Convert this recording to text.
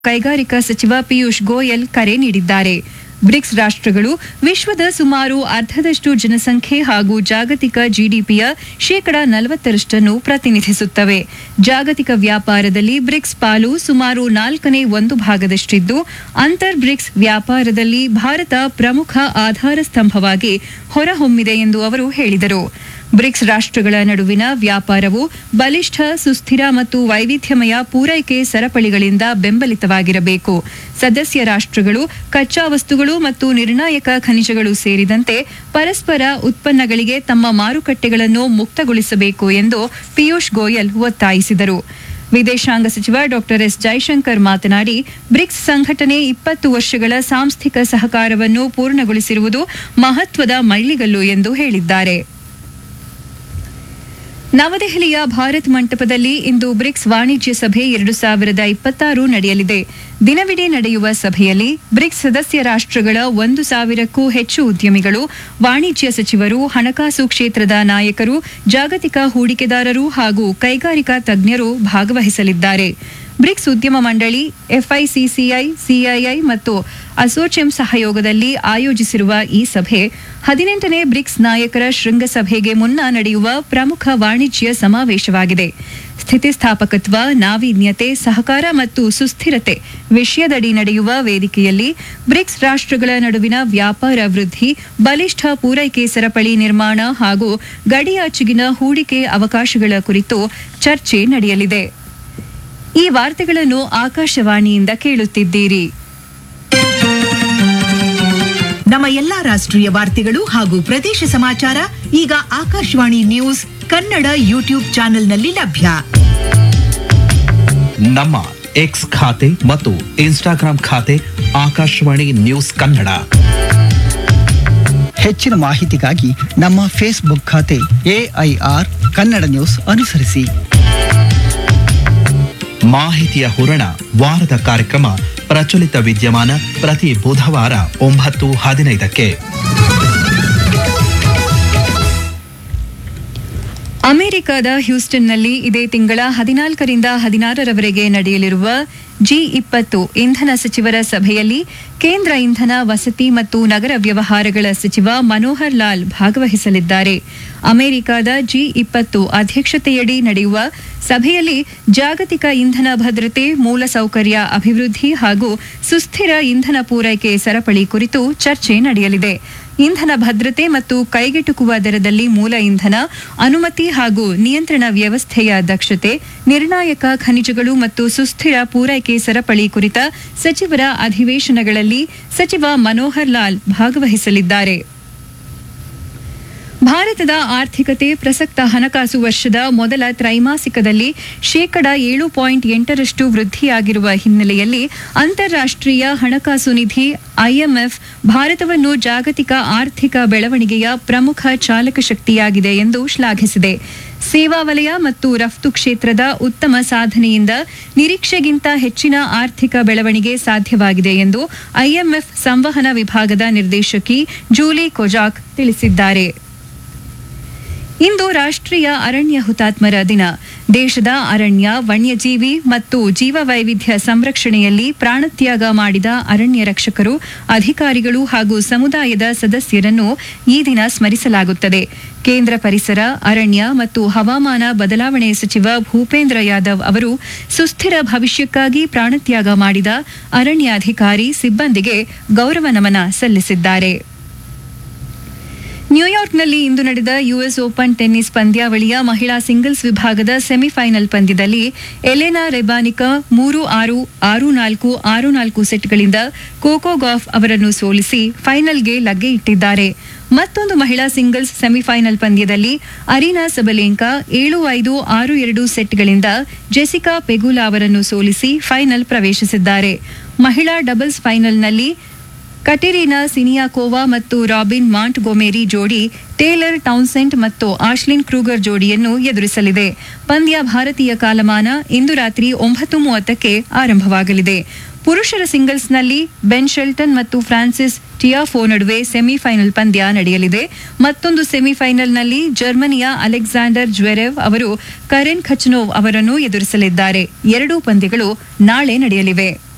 ಕೈಗಾರಿಕಾ ಸಚಿವ ಪಿಯೂಷ್ ಗೋಯಲ್ ಕರೆ ನೀಡಿದ್ದಾರೆ ಬ್ರಿಕ್ಸ್ ರಾಷ್ಟ್ರಗಳು ವಿಶ್ವದ ಸುಮಾರು ಅರ್ಧದಷ್ಟು ಜನಸಂಖ್ಯೆ ಹಾಗೂ ಜಾಗತಿಕ ಜಿಡಿಪಿಯ ಶೇಕಡ ನಲವತ್ತರಷ್ಟನ್ನು ಪ್ರತಿನಿಧಿಸುತ್ತವೆ ಜಾಗತಿಕ ವ್ಯಾಪಾರದಲ್ಲಿ ಬ್ರಿಕ್ಸ್ ಪಾಲು ಸುಮಾರು ನಾಲ್ಕನೇ ಒಂದು ಭಾಗದಷ್ಟಿದ್ದು ಅಂತರ್ ಬ್ರಿಕ್ಸ್ ವ್ಯಾಪಾರದಲ್ಲಿ ಭಾರತ ಪ್ರಮುಖ ಆಧಾರ ಸ್ತಂಭವಾಗಿ ಹೊರಹೊಮ್ಮಿದೆ ಎಂದು ಅವರು ಹೇಳಿದರು ಬ್ರಿಕ್ಸ್ ರಾಷ್ಟ್ರಗಳ ನಡುವಿನ ವ್ಯಾಪಾರವು ಬಲಿಷ್ಠ ಸುಸ್ಥಿರ ಮತ್ತು ವೈವಿಧ್ಯಮಯ ಪೂರೈಕೆ ಸರಪಳಿಗಳಿಂದ ಬೆಂಬಲಿತವಾಗಿರಬೇಕು ಸದಸ್ಯ ರಾಷ್ಟ್ರಗಳು ಕಚ್ಚಾ ವಸ್ತುಗಳು ಮತ್ತು ನಿರ್ಣಾಯಕ ಖನಿಜಗಳು ಸೇರಿದಂತೆ ಪರಸ್ಪರ ಉತ್ಪನ್ನಗಳಿಗೆ ತಮ್ಮ ಮಾರುಕಟ್ಟೆಗಳನ್ನು ಮುಕ್ತಗೊಳಿಸಬೇಕು ಎಂದು ಪಿಯೂಷ್ ಗೋಯಲ್ ಒತ್ತಾಯಿಸಿದರು ವಿದೇಶಾಂಗ ಸಚಿವ ಡಾಕ್ಟರ್ ಎಸ್ ಜೈಶಂಕರ್ ಮಾತನಾಡಿ ಬ್ರಿಕ್ಸ್ ಸಂಘಟನೆ ಇಪ್ಪತ್ತು ವರ್ಷಗಳ ಸಾಂಸ್ಥಿಕ ಸಹಕಾರವನ್ನು ಪೂರ್ಣಗೊಳಿಸಿರುವುದು ಮಹತ್ವದ ಮೈಲಿಗಲ್ಲು ಎಂದು ಹೇಳಿದ್ದಾರೆ ನವದೆಹಲಿಯ ಭಾರತ್ ಮಂಟಪದಲ್ಲಿ ಇಂದು ಬ್ರಿಕ್ಸ್ ವಾಣಿಜ್ಯ ಸಭೆ ಎರಡು ಸಾವಿರದ ಇಪ್ಪತ್ತಾರು ನಡೆಯಲಿದೆ ದಿನವಿಡೀ ನಡೆಯುವ ಸಭೆಯಲ್ಲಿ ಬ್ರಿಕ್ಸ್ ಸದಸ್ಯ ರಾಷ್ಟ್ರಗಳ ಒಂದು ಸಾವಿರಕ್ಕೂ ಹೆಚ್ಚು ಉದ್ಯಮಿಗಳು ವಾಣಿಜ್ಯ ಸಚಿವರು ಹಣಕಾಸು ಕ್ಷೇತ್ರದ ನಾಯಕರು ಜಾಗತಿಕ ಹೂಡಿಕೆದಾರರು ಹಾಗೂ ಕೈಗಾರಿಕಾ ತಜ್ಞರು ಭಾಗವಹಿಸಲಿದ್ದಾರೆ ಬ್ರಿಕ್ಸ್ ಉದ್ಯಮ ಮಂಡಳಿ ಎಫ್ಐಸಿಸಿಐ ಸಿಐಐ ಮತ್ತು ಅಸೋಚೆಂ ಸಹಯೋಗದಲ್ಲಿ ಆಯೋಜಿಸಿರುವ ಈ ಸಭೆ ಹದಿನೆಂಟನೇ ಬ್ರಿಕ್ಸ್ ನಾಯಕರ ಶೃಂಗಸಭೆಗೆ ಮುನ್ನ ನಡೆಯುವ ಪ್ರಮುಖ ವಾಣಿಜ್ಯ ಸಮಾವೇಶವಾಗಿದೆ ಸ್ಥಿತಿಸ್ಥಾಪಕತ್ವ ನಾವೀನ್ಯತೆ ಸಹಕಾರ ಮತ್ತು ಸುಸ್ಥಿರತೆ ವಿಷಯದಡಿ ನಡೆಯುವ ವೇದಿಕೆಯಲ್ಲಿ ಬ್ರಿಕ್ಸ್ ರಾಷ್ಟ್ರಗಳ ನಡುವಿನ ವ್ಯಾಪಾರ ವೃದ್ಧಿ ಬಲಿಷ್ಠ ಪೂರೈಕೆ ಸರಪಳಿ ನಿರ್ಮಾಣ ಹಾಗೂ ಗಡಿಯಾಚೆಗಿನ ಹೂಡಿಕೆ ಅವಕಾಶಗಳ ಕುರಿತು ಚರ್ಚೆ ನಡೆಯಲಿದೆ ಈ ವಾರ್ತೆಗಳನ್ನು ಆಕಾಶವಾಣಿಯಿಂದ ಕೇಳುತ್ತಿದ್ದೀರಿ ನಮ್ಮ ಎಲ್ಲಾ ರಾಷ್ಟ್ರೀಯ ವಾರ್ತೆಗಳು ಹಾಗೂ ಪ್ರದೇಶ ಸಮಾಚಾರ ಈಗ ಆಕಾಶವಾಣಿ ನ್ಯೂಸ್ ಕನ್ನಡ ಯೂಟ್ಯೂಬ್ ಚಾನೆಲ್ನಲ್ಲಿ ಲಭ್ಯ ನಮ್ಮ ಎಕ್ಸ್ ಖಾತೆ ಮತ್ತು ಇನ್ಸ್ಟಾಗ್ರಾಂ ಖಾತೆ ಆಕಾಶವಾಣಿ ನ್ಯೂಸ್ ಕನ್ನಡ ಹೆಚ್ಚಿನ ಮಾಹಿತಿಗಾಗಿ ನಮ್ಮ ಫೇಸ್ಬುಕ್ ಖಾತೆ ಎಐಆರ್ ಕನ್ನಡ ನ್ಯೂಸ್ ಅನುಸರಿಸಿ ಮಾಹಿತಿಯ ಹೂರಣ ವಾರದ ಕಾರ್ಯಕ್ರಮ ಪ್ರಚಲಿತ ವಿದ್ಯಮಾನ ಪ್ರತಿ ಬುಧವಾರ ಒಂಬತ್ತು ಹದಿನೈದಕ್ಕೆ ಅಮೆರಿಕದ ಹ್ಯೂಸ್ಟನ್ನಲ್ಲಿ ಇದೇ ತಿಂಗಳ ಹದಿನಾಲ್ಕರಿಂದ ಹದಿನಾರರವರೆಗೆ ನಡೆಯಲಿರುವ ಜಿ ಇಪ್ಪತ್ತು ಇಂಧನ ಸಚಿವರ ಸಭೆಯಲ್ಲಿ ಕೇಂದ್ರ ಇಂಧನ ವಸತಿ ಮತ್ತು ನಗರ ವ್ಯವಹಾರಗಳ ಸಚಿವ ಮನೋಹರ್ ಲಾಲ್ ಭಾಗವಹಿಸಲಿದ್ದಾರೆ ಅಮೆರಿಕದ ಜಿ ಇಪ್ಪತ್ತು ಅಧ್ಯಕ್ಷತೆಯಡಿ ನಡೆಯುವ ಸಭೆಯಲ್ಲಿ ಜಾಗತಿಕ ಇಂಧನ ಭದ್ರತೆ ಮೂಲಸೌಕರ್ಯ ಅಭಿವೃದ್ಧಿ ಹಾಗೂ ಸುಸ್ಥಿರ ಇಂಧನ ಪೂರೈಕೆ ಸರಪಳಿ ಕುರಿತು ಚರ್ಚೆ ನಡೆಯಲಿದೆ ಇಂಧನ ಭದ್ರತೆ ಮತ್ತು ಕೈಗೆಟುಕುವ ದರದಲ್ಲಿ ಮೂಲ ಇಂಧನ ಅನುಮತಿ ಹಾಗೂ ನಿಯಂತ್ರಣ ವ್ಯವಸ್ಥೆಯ ದಕ್ಷತೆ ನಿರ್ಣಾಯಕ ಖನಿಜಗಳು ಮತ್ತು ಸುಸ್ಥಿರ ಪೂರೈಕೆ ಸರಪಳಿ ಕುರಿತ ಸಚಿವರ ಅಧಿವೇಶನಗಳಲ್ಲಿ ಸಚಿವ ಮನೋಹರ್ ಲಾಲ್ ಭಾಗವಹಿಸಲಿದ್ದಾರೆ ಭಾರತದ ಆರ್ಥಿಕತೆ ಪ್ರಸಕ್ತ ಹಣಕಾಸು ವರ್ಷದ ಮೊದಲ ತ್ರೈಮಾಸಿಕದಲ್ಲಿ ಶೇಕಡ ಏಳು ಪಾಯಿಂಟ್ ಎಂಟರಷ್ಟು ವೃದ್ಧಿಯಾಗಿರುವ ಹಿನ್ನೆಲೆಯಲ್ಲಿ ಅಂತಾರಾಷ್ಟ್ರೀಯ ಹಣಕಾಸು ನಿಧಿ ಐಎಂಎಫ್ ಭಾರತವನ್ನು ಜಾಗತಿಕ ಆರ್ಥಿಕ ಬೆಳವಣಿಗೆಯ ಪ್ರಮುಖ ಚಾಲಕ ಶಕ್ತಿಯಾಗಿದೆ ಎಂದು ಶ್ಲಾಘಿಸಿದೆ ಸೇವಾ ವಲಯ ಮತ್ತು ರಫ್ತು ಕ್ಷೇತ್ರದ ಉತ್ತಮ ಸಾಧನೆಯಿಂದ ನಿರೀಕ್ಷೆಗಿಂತ ಹೆಚ್ಚಿನ ಆರ್ಥಿಕ ಬೆಳವಣಿಗೆ ಸಾಧ್ಯವಾಗಿದೆ ಎಂದು ಐಎಂಎಫ್ ಸಂವಹನ ವಿಭಾಗದ ನಿರ್ದೇಶಕಿ ಜೂಲಿ ಕೊಜಾಕ್ ತಿಳಿಸಿದ್ದಾರೆ ಇಂದು ರಾಷ್ಟ್ರೀಯ ಅರಣ್ಯ ಹುತಾತ್ಮರ ದಿನ ದೇಶದ ಅರಣ್ಯ ವನ್ಯಜೀವಿ ಮತ್ತು ಜೀವವೈವಿಧ್ಯ ಸಂರಕ್ಷಣೆಯಲ್ಲಿ ಪ್ರಾಣತ್ಯಾಗ ಮಾಡಿದ ಅರಣ್ಯ ರಕ್ಷಕರು ಅಧಿಕಾರಿಗಳು ಹಾಗೂ ಸಮುದಾಯದ ಸದಸ್ಯರನ್ನು ಈ ದಿನ ಸ್ಮರಿಸಲಾಗುತ್ತದೆ ಕೇಂದ್ರ ಪರಿಸರ ಅರಣ್ಯ ಮತ್ತು ಹವಾಮಾನ ಬದಲಾವಣೆ ಸಚಿವ ಭೂಪೇಂದ್ರ ಯಾದವ್ ಅವರು ಸುಸ್ಥಿರ ಭವಿಷ್ಯಕ್ಕಾಗಿ ಪ್ರಾಣತ್ಯಾಗ ಮಾಡಿದ ಅರಣ್ಯಾಧಿಕಾರಿ ಸಿಬ್ಬಂದಿಗೆ ಗೌರವ ನಮನ ಸಲ್ಲಿಸಿದ್ದಾರೆ ನ್ಯೂಯಾರ್ಕ್ನಲ್ಲಿ ಇಂದು ನಡೆದ ಯುಎಸ್ ಓಪನ್ ಟೆನ್ನಿಸ್ ಪಂದ್ಯಾವಳಿಯ ಮಹಿಳಾ ಸಿಂಗಲ್ಸ್ ವಿಭಾಗದ ಸೆಮಿಫೈನಲ್ ಪಂದ್ಯದಲ್ಲಿ ಎಲೆನಾ ರೆಬಾನಿಕಾ ಮೂರು ಆರು ಆರು ನಾಲ್ಕು ಆರು ನಾಲ್ಕು ಸೆಟ್ಗಳಿಂದ ಕೋಕೋ ಗಾಫ್ ಅವರನ್ನು ಸೋಲಿಸಿ ಫೈನಲ್ಗೆ ಲಗ್ಗೆ ಇಟ್ಟಿದ್ದಾರೆ ಮತ್ತೊಂದು ಮಹಿಳಾ ಸಿಂಗಲ್ಸ್ ಸೆಮಿಫೈನಲ್ ಪಂದ್ಯದಲ್ಲಿ ಅರೀನಾ ಸಬಲೇಂಕಾ ಏಳು ಐದು ಆರು ಎರಡು ಸೆಟ್ಗಳಿಂದ ಜೆಸಿಕಾ ಪೆಗುಲಾ ಅವರನ್ನು ಸೋಲಿಸಿ ಫೈನಲ್ ಪ್ರವೇಶಿಸಿದ್ದಾರೆ ಮಹಿಳಾ ಡಬಲ್ಸ್ ಫೈನಲ್ನಲ್ಲಿ ಕಟೆರಿನಾ ಸಿನಿಯಾಕೋವಾ ಮತ್ತು ರಾಬಿನ್ ಮಾಂಟ್ ಗೊಮೇರಿ ಜೋಡಿ ಟೇಲರ್ ಟೌನ್ಸೆಂಟ್ ಮತ್ತು ಆಶ್ಲಿನ್ ಕ್ರೂಗರ್ ಜೋಡಿಯನ್ನು ಎದುರಿಸಲಿದೆ ಪಂದ್ಯ ಭಾರತೀಯ ಕಾಲಮಾನ ಇಂದು ರಾತ್ರಿ ಒಂಬತ್ತು ಮೂವತ್ತಕ್ಕೆ ಆರಂಭವಾಗಲಿದೆ ಪುರುಷರ ಸಿಂಗಲ್ಸ್ನಲ್ಲಿ ಬೆನ್ ಶೆಲ್ಟನ್ ಮತ್ತು ಫ್ರಾನ್ಸಿಸ್ ಟಿಯಾಫೋ ನಡುವೆ ಸೆಮಿಫೈನಲ್ ಪಂದ್ಯ ನಡೆಯಲಿದೆ ಮತ್ತೊಂದು ಸೆಮಿಫೈನಲ್ನಲ್ಲಿ ಜರ್ಮನಿಯ ಅಲೆಕ್ಸಾಂಡರ್ ಜ್ವೆರೆವ್ ಅವರು ಕರೆನ್ ಖಚ್ನೋವ್ ಅವರನ್ನು ಎದುರಿಸಲಿದ್ದಾರೆ ಎರಡೂ ಪಂದ್ಯಗಳು ನಾಳೆ ನಡೆಯಲಿವೆ